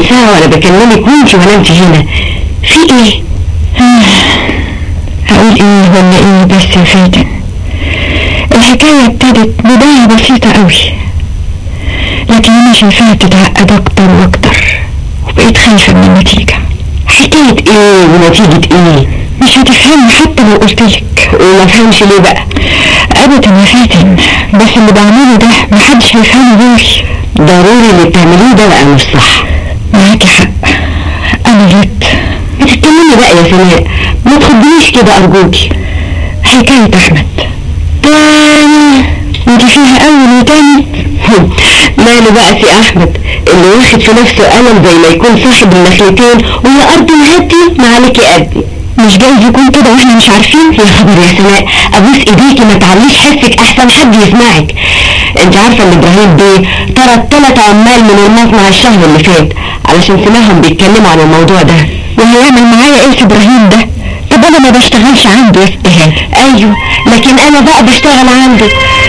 ساعة وانا بكلمك وانتي ولا انتي هنا في ايه؟ هقول ايه ولا ايه بس يا فاتن الحكاية ابتدت بداية بسيطة قوي لكن انا شايفاها بتتعقد اكتر واكتر وبقيت خايفة من النتيجة حكاية ايه ونتيجة ايه؟ مش هتفهمي حتى لو قلتلك وما فهمش ليه بقى؟ ابدا يا فاتن بس اللي بعمله ده محدش هيفهمه غيري ضروري اللي بتعمليه ده بقى مش صح معاكي حق انا غلطت ما تتكلمي بقى يا سماء ما تخدنيش كده ارجوكي حكاية احمد تاني انت فيها اول وتاني ماله بقى سي احمد اللي واخد في نفسه قلم زي ما يكون صاحب النخلتين وهي ارض مهدي ما عليكي قدي مش جايز يكون كده واحنا مش عارفين يا خبر يا سماء ابوس ايديكي ما تعليش حسك احسن حد يسمعك انت عارفه ان ابراهيم بيه طرد ثلاث عمال من المصنع الشهر اللي فات علشان سمعهم بيتكلموا عن الموضوع ده وهيعمل معايا ايه في ابراهيم ده طب انا ما بشتغلش عنده يا استهان ايوه لكن انا بقى بشتغل عنده